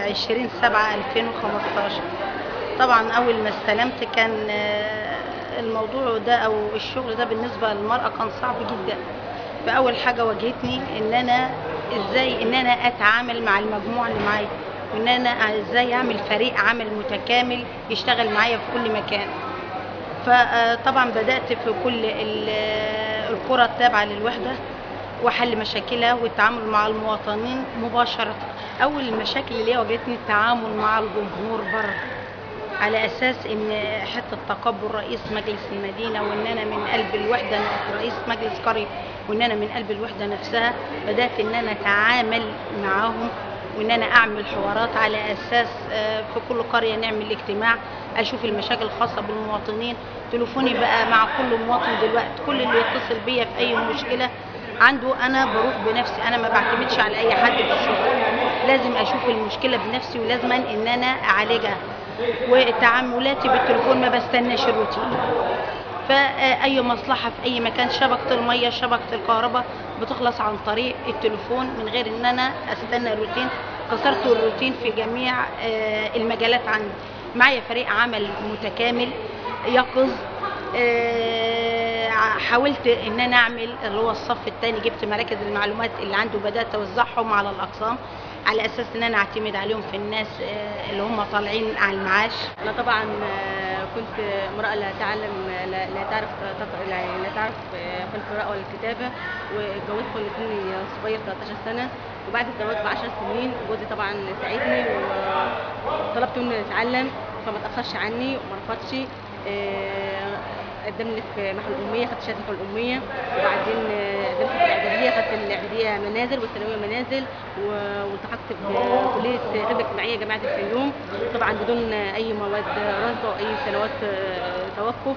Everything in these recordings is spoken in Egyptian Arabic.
20 7 2015 طبعا اول ما استلمت كان آه، الموضوع ده او الشغل ده بالنسبه للمراه كان صعب جدا فاول حاجه واجهتني ان انا ازاي ان انا اتعامل مع المجموعه اللي معايا وان انا ازاي اعمل فريق عمل متكامل يشتغل معايا في كل مكان فطبعا بدات في كل ال- القرى التابعه للوحده وحل مشاكلها والتعامل مع المواطنين مباشره اول المشاكل اللي هي واجهتني التعامل مع الجمهور بره على اساس ان حته تقبل رئيس مجلس المدينه وان انا من قلب الوحده رئيس مجلس قريه وان انا من قلب الوحده نفسها بدات ان انا اتعامل معاهم وان انا اعمل حوارات على اساس آه، في كل قريه نعمل اجتماع اشوف المشاكل الخاصه بالمواطنين تليفوني بقى مع كل مواطن دلوقتي كل اللي يتصل بيا في اي مشكله عنده انا بروح بنفسي انا ما بعتمدش على اي حد في الشغل لازم اشوف المشكله بنفسي ولازم ان انا اعالجها وتعاملاتي بالتليفون ما بستناش الروتين فاي مصلحه في اي مكان شبكه الميه شبكه الكهرباء بتخلص عن طريق التليفون من غير ان انا استنى الروتين كسرت الروتين في جميع آه، المجالات عندي معايا فريق عمل متكامل يقظ آه، حاولت ان انا اعمل اللي هو الصف الثاني جبت مراكز المعلومات اللي عنده بدات اوزعهم على الاقسام على اساس ان انا اعتمد عليهم في الناس آه، اللي هم طالعين على المعاش انا طبعا آه، كنت امراه لا تعلم لا, لا تعرف تق- لا, لا تعرف آه، في القراءه ولا الكتابه واتجوزت كنت سني صغير 13 سنه وبعد الزواج ب 10 سنين جوزي طبعا ساعدني وطلبت منه يتعلم فما تاخرش عني وما رفضش آه، قدمني في محو الأمية خدت شهادة محو الأمية وبعدين آه، قدمت في الإعدادية خدت الإعدادية منازل والثانوية منازل و- والتحقت بكلية خدمة اجتماعية جامعة الفيوم طبعا بدون أي مواد رصد أو أي سنوات آه، توقف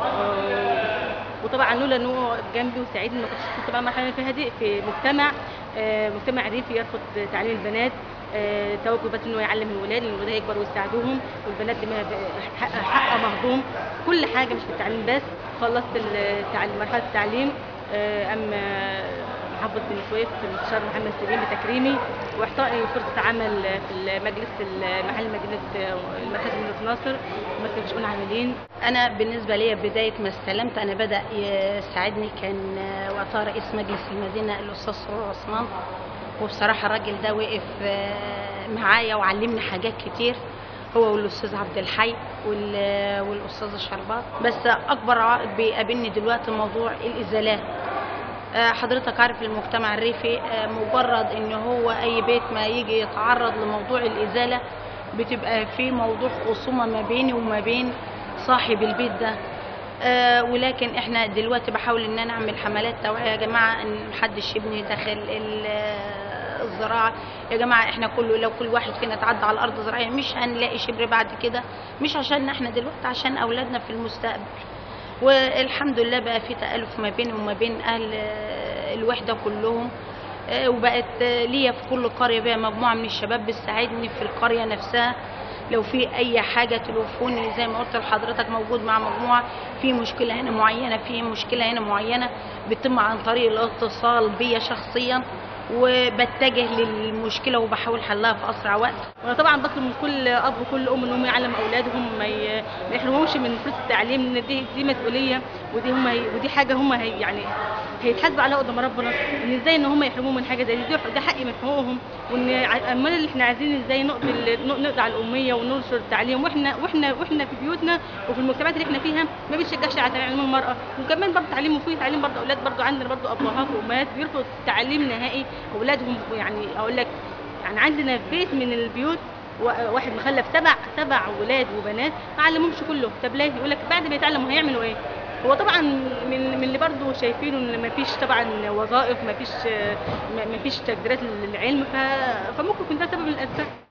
آه، وطبعا لولا ان هو واقف جنبي وساعدني ما كنتش كنت طبعا مرحله فيها دي في مجتمع آه، مجتمع ريفي يرفض تعليم البنات آه، توجه بس انه يعلم الولاد لان الولاد هيكبروا ويساعدوهم والبنات دي ما ب- حق حق مهضوم كل حاجه مش في التعليم بس خلصت التعليم مرحله التعليم آه، اما محافظ بن سويف في المستشار محمد سليم بتكريمي واعطائي فرصه عمل في المجلس المحل مدينه المركز مدينه ناصر مركز شؤون عاملين انا بالنسبه لي بدايه ما استلمت انا بدا يساعدني كان آه، وقتها رئيس مجلس المدينه الاستاذ سرور عثمان وبصراحه الراجل ده وقف آه، معايا وعلمني حاجات كتير هو والاستاذ عبد الحي وال- والاستاذ الشربات بس اكبر عائق بيقابلني دلوقتي موضوع الازالات آه، حضرتك عارف المجتمع الريفي آه، مجرد ان هو اي بيت ما يجي يتعرض لموضوع الازاله بتبقى في موضوع خصومه ما بيني وما بين صاحب البيت ده آه، ولكن احنا دلوقتي بحاول ان انا اعمل حملات توعيه يا جماعه ان محدش يبني داخل ال- آه، الزراعه يا جماعه احنا كله لو كل واحد فينا اتعدى على الارض زراعيه مش هنلاقي شبر بعد كده مش عشان احنا دلوقتي عشان اولادنا في المستقبل والحمد لله بقى في تألف ما بيني وما بين أهل آه، الوحدة كلهم آه، وبقت آه، ليا في كل قرية بقى مجموعة من الشباب بتساعدني في القرية نفسها لو في أي حاجة تليفوني زي ما قلت لحضرتك موجود مع مجموعة في مشكلة هنا معينة في مشكلة هنا معينة بتتم عن طريق الاتصال بيا شخصيا وبتجه للمشكلة وبحاول حلها في أسرع وقت وانا طبعا بطلب من كل اب وكل ام ان هم يعلموا اولادهم ما ي- ما يحرمهمش من فلوس التعليم لان دي دي مسؤوليه ودي هم هي ودي حاجه هم هي يعني هيتحاسبوا عليها قدام ربنا ان ازاي ان هم يحرموهم من حاجه زي دي دي ده حق من حقوقهم وان ع- امال اللي احنا عايزين ازاي نقضي ال- ن- نقضي على الاميه وننشر التعليم واحنا واحنا واحنا في بيوتنا وفي المجتمعات اللي احنا فيها ما بنشجعش على تعليم المراه وكمان برضه تعليم وفي تعليم برضه اولاد برضه عندنا برضه ابهات وامهات بيرفضوا التعليم نهائي اولادهم يعني اقول لك يعني عندنا في بيت من البيوت وا- واحد مخلف سبع سبع ولاد وبنات ما علمهمش كله طب ليه يقول لك بعد ما يتعلموا هيعملوا ايه هو طبعا من من اللي برضه شايفينه ان ما فيش طبعا وظائف ما فيش ما فيش تقديرات للعلم ف- فممكن يكون ده سبب من الاسباب